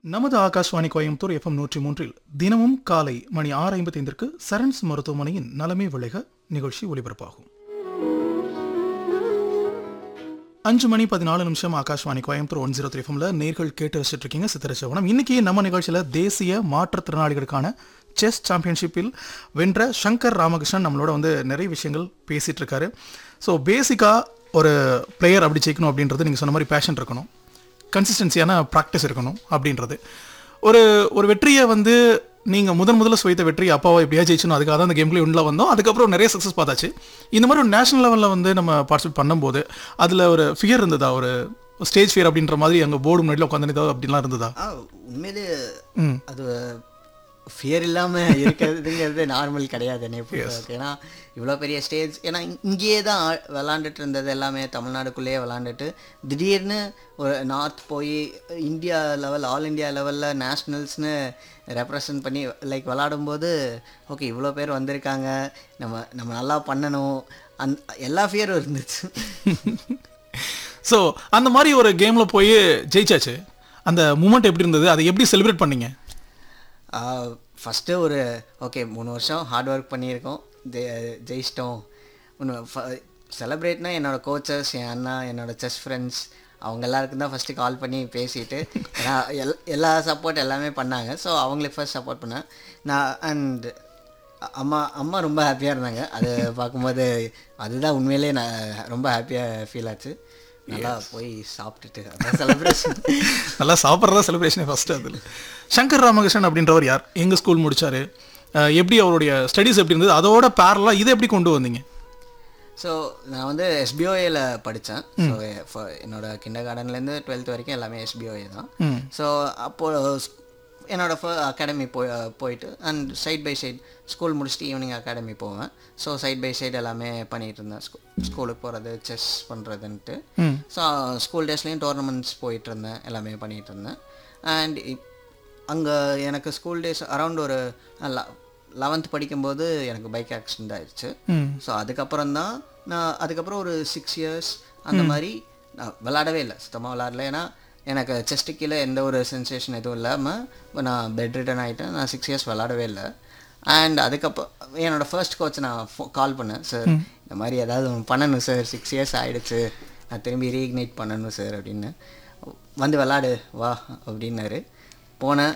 நமது ஆகாஷ்வாணி கோயம்புத்தூர் எஃப்எம் நூற்றி மூன்றில் தினமும் காலை மணி ஆறு ஐம்பத்தைந்திற்கு சரண்ஸ் மருத்துவமனையின் நலமே விளைக நிகழ்ச்சி ஒலிபரப்பாகும் அஞ்சு மணி பதினாலு நிமிஷம் Akashvani Coimbatore one zero three எஃப்எம்ல நேர்கள் கேட்டு ரசிச்சுட்டு இருக்கீங்க சித்திரச்சவனம் இன்னைக்கு நம்ம நிகழ்ச்சியில் தேசிய மாற்றுத்திறனாளிகளுக்கான செஸ் சாம்பியன்ஷிப்பில் வென்ற சங்கர் ராமகிருஷ்ணன் நம்மளோட வந்து நிறைய விஷயங்கள் பேசிட்டு இருக்காரு ஸோ பேசிக்காக ஒரு பிளேயர் அப்படி ஜெயிக்கணும் அப்படின்றது நீங்கள் சொன்ன மாதிரி பேஷன் இருக்கணும் கன்சிஸ்டன்சியான ப்ராக்டிஸ் இருக்கணும் அப்படின்றது ஒரு ஒரு வெற்றியை வந்து நீங்கள் முதன் முதல்ல சுவைத்த வெற்றி அப்பாவை எப்படியா ஜெயிச்சணும் அதுக்காக தான் அந்த கேம்ல உள்ள வந்தோம் அதுக்கப்புறம் நிறைய சக்ஸஸ் பார்த்தாச்சு இந்த மாதிரி ஒரு நேஷனல் லெவலில் வந்து நம்ம பார்ட்டிசிபேட் பண்ணும்போது அதில் ஒரு ஃபியர் இருந்ததா ஒரு ஸ்டேஜ் ஃபியர் அப்படின்ற மாதிரி அங்கே போர்டு முன்னாடி உட்காந்து அப்படிலாம் இருந்ததா ஆ உண்மையிலே அது ஃபியர் இல்லாமல் இருக்கிறதுங்கிறது நார்மல் கிடையாது என்னை பொறுத்தவரைக்கும். ஏன்னா இவ்வளோ பெரிய ஸ்டேஜ் ஏன்னா இங்- இங்கேயே தான் ஆ- விளாண்டுட்டு இருந்தது எல்லாமே தமிழ்நாடுக்குள்ளேயே விளாண்டுட்டு திடீர்னு ஒரு நார்த் போய் இந்தியா லெவல் ஆல் இந்தியா லெவலில் நேஷ்னல்ஸ்னு ரெப்ரசன்ட் பண்ணி லைக் விளாடும்போது ஓகே இவ்வளோ பேர் வந்திருக்காங்க நம்ம நம்ம நல்லா பண்ணணும் அந் எல்லா ஃபியரும் இருந்துச்சு ஸோ அந்த மாதிரி ஒரு கேமில் போய் ஜெயிச்சாச்சு அந்த மூமெண்ட் எப்படி இருந்தது அதை எப்படி செலிப்ரேட் பண்ணீங்க ஃபஸ்ட்டு ஒரு ஓகே மூணு வருஷம் ஹார்ட் ஒர்க் பண்ணியிருக்கோம் ஜெ- ஜெயிச்சிட்டோம் ஒன்று செலிப்ரேட்னா என்னோட கோச்சஸ் என் அண்ணா என்னோட செஸ் ஃப்ரெண்ட்ஸ் அவங்க எல்லாருக்கும் தான் ஃபஸ்ட்டு கால் பண்ணி பேசிட்டு ஏன்னா எல் எல்லா சப்போர்ட் எல்லாமே பண்ணாங்க ஸோ அவங்களுக்கு ஃபர்ஸ்ட் சப்போர்ட் பண்ணேன் நான் அண்ட் அம்மா அம்மா ரொம்ப ஹாப்பியாக இருந்தாங்க அது பார்க்கும்போது அதுதான் உண்மையிலே நான் ரொம்ப ஹாப்பியாக ஃபீல் ஆச்சு நல்லா போய் சாப்பிட்டுட்டு அதான் செலிப்ரேஷன் நல்லா சாப்பிட்றதா செலிப்ரேஷனே ஃபர்ஸ்ட் அதில் சங்கர் ராமகிருஷ்ணன் அப்படின்றவர் யார் எங்கள் ஸ்கூல் முடிச்சாரு அஹ் எப்படி அவருடைய ஸ்டடீஸ் எப்படி இருந்தது அதோட பேரலாக இதை எப்படி கொண்டு வந்தீங்க ஸோ நான் வந்து எஸ்பிஓஏல படித்தேன் ஸோ என்னோட கிண்டர் கார்டன்லேருந்து டுவெல்த் வரைக்கும் எல்லாமே எஸ்பிஓஏ தான் ஸோ அப்போது என்னோட அகாடமி போய் போயிட்டு and side by side school முடிச்சுட்டு ஈவினிங் அகாடமி போவேன் ஸோ சைட் பை சைடு எல்லாமே பண்ணிகிட்டு இருந்தேன் ஸ்கூ ஸ்கூலுக்கு போகிறது செஸ் பண்ணுறதுன்ட்டு ஸோ ஸ்கூல் டேஸ்லேயும் டோர்னமெண்ட்ஸ் போயிட்டு இருந்தேன் எல்லாமே பண்ணிகிட்டு இருந்தேன் அண்ட் அங்கே எனக்கு ஸ்கூல் டேஸ் அரவுண்ட் ஒரு லெவன்த் படிக்கும்போது எனக்கு பைக் ஆக்சிடென்ட் ஆயிடுச்சு ஸோ அதுக்கப்புறம் தான் நான் அதுக்கப்புறம் ஒரு சிக்ஸ் இயர்ஸ் அந்த மாதிரி நான் விளாடவே இல்லை சுத்தமாக விளாடல ஏன்னா எனக்கு செஸ்ட்டு கீழே எந்த ஒரு சென்சேஷன் எதுவும் இல்லாமல் நான் பெட் ரிட்டன் ஆகிட்டேன் நான் சிக்ஸ் இயர்ஸ் விளாடவே இல்லை அண்ட் அதுக்கப்புறம் என்னோடய ஃபர்ஸ்ட் கோச் நான் கால் பண்ணேன் சார் இந்த மாதிரி ஏதாவது ஒன்று பண்ணணும் சார் சிக்ஸ் இயர்ஸ் ஆகிடுச்சு நான் திரும்பி ரீஇக்னைட் பண்ணணும் சார் அப்படின்னு வந்து விளாடு வா அப்படின்னாரு போனேன்